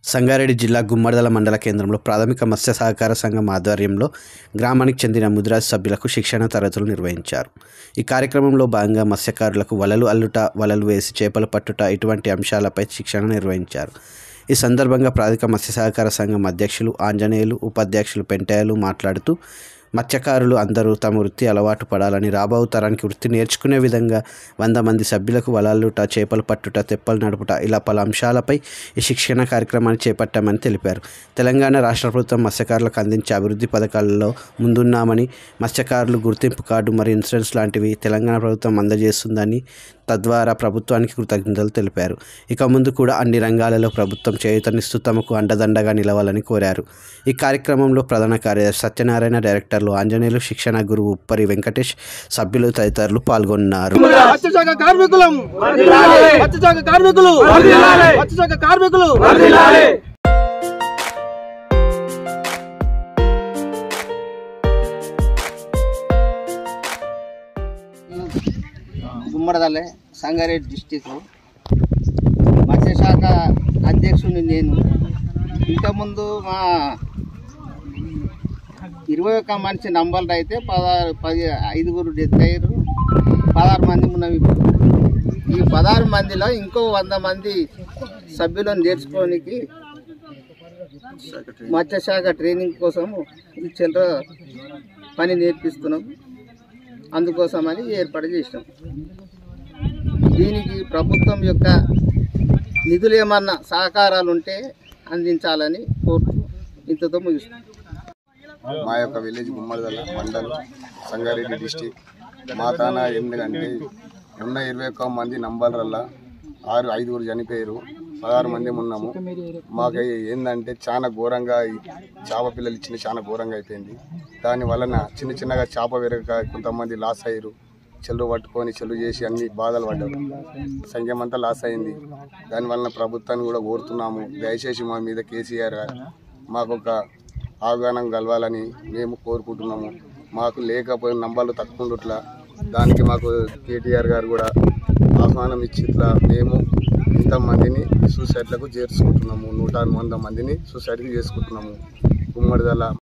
సంగారెడ్డి జిల్లా గుమ్మడిదల మండల కేంద్రంలో ప్రాథమిక మత్స్య సహకార సంఘం ఆధ్వర్యంలో గ్రామానికి చెందిన ముదిరాజ్ సభ్యులకు శిక్షణ తరగతులు నిర్వహించారు ఈ కార్యక్రమంలో భాగంగా మత్స్యకారులకు వలలు అల్లుట వలలు వేసి చేపలు పట్టుట ఇటువంటి అంశాలపై శిక్షణ నిర్వహించారు ఈ సందర్భంగా ప్రాథమిక మత్స్య సహకార సంఘం అధ్యక్షులు ఆంజనేయులు ఉపాధ్యక్షులు పెంటయ్యలు మాట్లాడుతూ మత్స్యకారులు అందరూ తమ వృత్తి అలవాటు పడాలని రాబో తరానికి వృత్తి నేర్చుకునే విధంగా వంద మంది సభ్యులకు వలలుట చేపలు పట్టుట తెప్పలు నడుపుట ఇలా పలు అంశాలపై ఈ శిక్షణ కార్యక్రమాన్ని చేపట్టామని తెలిపారు తెలంగాణ రాష్ట్ర ప్రభుత్వం మత్స్యకారులకు అందించే అభివృద్ధి పథకాలలో ముందున్నామని మత్స్యకారులు గుర్తింపు కార్డు మరియు ఇన్సూరెన్స్ లాంటివి తెలంగాణ ప్రభుత్వం అందజేస్తుందని తద్వారా ప్రభుత్వానికి కృతజ్ఞతలు తెలిపారు ఇక ముందు కూడా అన్ని రంగాలలో ప్రభుత్వం చేయూతనిస్తూ తమకు అండదండగా నిలవాలని కోరారు ఈ కార్యక్రమంలో ప్రధాన కార్యదర్శి సత్యనారాయణ డైరెక్టర్లు ఆంజనేయులు శిక్షణ గురువు ఉప్పరి వెంకటేష్ సభ్యులు తదితరులు పాల్గొన్నారు మత్స్యశాఖ కార్మికులం మత్స్యశాఖ కార్మికులు మత్స్యశాఖ కార్మికులు గుమ్మడదల్లే సంగారెడ్డి డిస్టిక్ మత్స్యశాఖ అధ్యక్షుని నేను ఇంతకుముందు మా ఇరవై ఒక్క మనిషి నంబర్లు అయితే పదహారు పది ఐదుగురు డెత్ అయ్యారు పదహారు మంది ఉన్నాం ఇప్పుడు ఈ పదహారు మందిలో ఇంకో వంద మంది సభ్యులను నేర్చుకోనికి మత్స్యశాఖ ట్రైనింగ్ కోసం ఈ చిల్లర పని నేర్పిస్తున్నాం అందుకోసమని ఏర్పాటు చేసినాం దీనికి ప్రభుత్వం యొక్క నిధులు ఏమన్నా సహకారాలు ఉంటే అందించాలని కోరుతూ ఇంతతో ముగిస్తున్నాం మా యొక్క విలేజ్ గుమ్మడిదల మండల్ సంగారెడ్డి డిస్టిక్ మా తాన ఎందుకంటే ఉన్న ఇరవై ఒక్క మంది నంబర్లల్లా ఆరు ఐదుగురు చనిపోయారు పదహారు మంది ఉన్నాము మాకు ఏంటంటే చాలా ఘోరంగా ఈ చేప పిల్లలు ఇచ్చిన చాలా ఘోరంగా అయిపోయింది దాని వలన చిన్న చిన్నగా చేప పెరగక కొంతమంది లాస్ అయ్యారు చెల్లు పట్టుకొని చెల్లు చేసి అన్ని బాధలు పడ్డారు సంఖ్యం అంతా లాస్ అయింది దాని వలన ప్రభుత్వాన్ని కూడా కోరుతున్నాము దయచేసి మా మీద కేసీఆర్ గారు మాకు ఒక అవగాహన కలవాలని మేము కోరుకుంటున్నాము మాకు లేకపోయిన నంబర్లు తక్కువ ఉండట్లా దానికి మాకు కేటీఆర్ గారు కూడా ఆహ్వానం ఇచ్చి ఇట్లా మేము ఇంతమందిని సూసైడ్లకు చేర్చుకుంటున్నాము నూట వంద మందిని సూసైడ్కి చేసుకుంటున్నాము గుమ్మడిదల